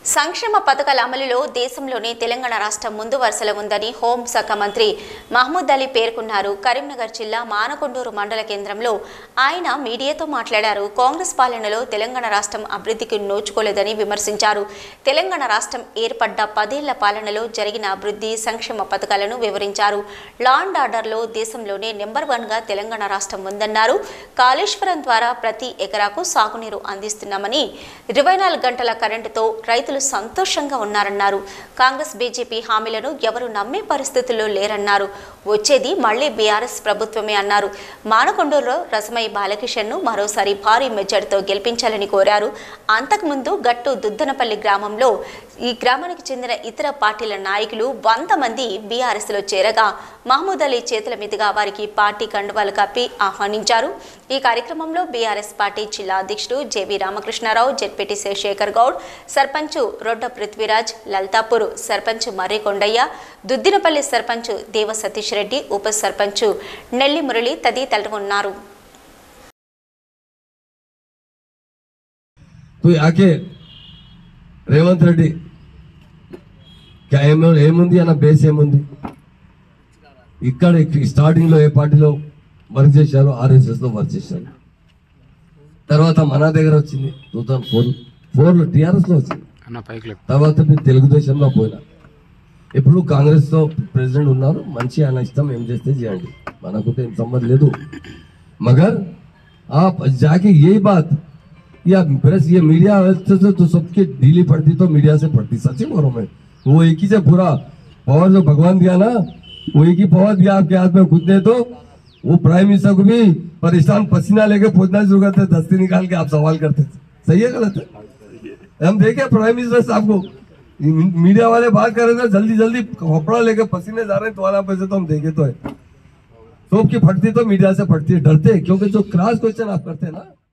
సంక్షేమ పథకాల అమలులో దేశంలోనే తెలంగాణ రాష్ట్రం ముందు వరుసలో ఉందని హోంశాఖ మంత్రి మహమూద్ అలీ పేర్కొన్నారు కరీంనగర్ జిల్లా మానకొండూరు మండల కేంద్రంలో ఆయన మీడియాతో మాట్లాడారు కాంగ్రెస్ పాలనలో తెలంగాణ రాష్ట్రం అభివృద్ధికి నోచుకోలేదని విమర్శించారు తెలంగాణ రాష్ట్రం ఏర్పడ్డ పదేళ్ల పాలనలో జరిగిన అభివృద్ధి సంక్షేమ పథకాలను వివరించారు లా అండ్ ఆర్డర్లో దేశంలోనే నెంబర్ వన్గా తెలంగాణ రాష్ట్రం ఉందన్నారు కాళేశ్వరం ద్వారా ప్రతి ఎకరాకు సాగునీరు అందిస్తున్నామని ఇరవై నాలుగు గంటల కరెంటుతో రైతులు సంతోషంగా ఉన్నారన్నారు కాంగ్రెస్ బీజేపీ హామీలను ఎవరు నమ్మే పరిస్థితుల్లో లేరన్నారు వచ్చేది మళ్లీ బీఆర్ఎస్ ప్రభుత్వమే అన్నారు మానకొండూరులో రసమయ్య బాలకిషన్ను మరోసారి భారీ మెజార్టీతో గెలిపించాలని కోరారు అంతకుముందు గట్టు దుద్దనపల్లి గ్రామంలో ఈ గ్రామానికి చెందిన ఇతర పార్టీల నాయకులు వంద మంది బీఆర్ఎస్లో చేరగా మహమూద్ అలీ చేతుల మీదుగా వారికి పార్టీ కండువాలు కప్పి ఆహ్వానించారు ఈ కార్యక్రమంలో బీఆర్ఎస్ పార్టీ జిల్లా అధ్యక్షుడు జేవి రామకృష్ణారావు జెడ్పీటీ శేఖర్ గౌడ్ సర్పంచ్ రొడ్డ పృథ్వీరాజ్ లల్తాపూర్ సర్పంచ్ మర్రి కొండయ్య దుద్దినపల్లి సర్పంచ్ దేవ సతీష్ రెడ్డి ఉప సర్పంచ్ నెల్లి మురళి తదితరులు ఉన్నారు तू आके రేవంత్ రెడ్డి ఏమో ఏముంది అన్న బేస్ ఏముంది ఇక్కడ స్టార్టింగ్ లో ఏ పార్టీలో వర్క్ చేశారు ఆర్ఎస్ఎస్ లో వర్క్ చేశారు తర్వాత మన దగ్గర వచ్చింది టూ థౌసండ్ ఫోర్ ఫోర్ లో టిఆర్ఎస్ లో వచ్చింది అన్న పైకి లేపు. తర్వాత మీరు తెలుగుదేశంలో పోయినా ఇప్పుడు కాంగ్రెస్ తో ప్రెసిడెంట్ ఉన్నారు మంచి ఆయన ఇష్టం ఏం చేస్తే చేయండి మనకు ఏం సంబంధం లేదు मगर आप जाके यही बात या प्रेस ये मीडिया व्यवस्था से तो सबकी ढीली पड़ती तो मीडिया से पड़ती सच्ची बोल रहा हूं मैं वो एक ही से पूरा पावर जो भगवान दिया ना वो एक ही पावर दिया आपके हाथ में खुद ने तो वो प्राइम मिनिस्टर को भी परेशान पसीना लेके पूछना शुरू करते दस्ती निकाल के आप सवाल करते थे सही है गलत है हम देखे प्राइम मिनिस्टर साहब को मीडिया वाले बात कर रहे थे जल्दी जल्दी कपड़ा लेके पसीने जा रहे हैं तुम्हारा पैसे तो हम देखे तो है तो की फटती तो मीडिया से फटती है डरते हैं क्योंकि जो क्रॉस क्वेश्चन आप करते हैं ना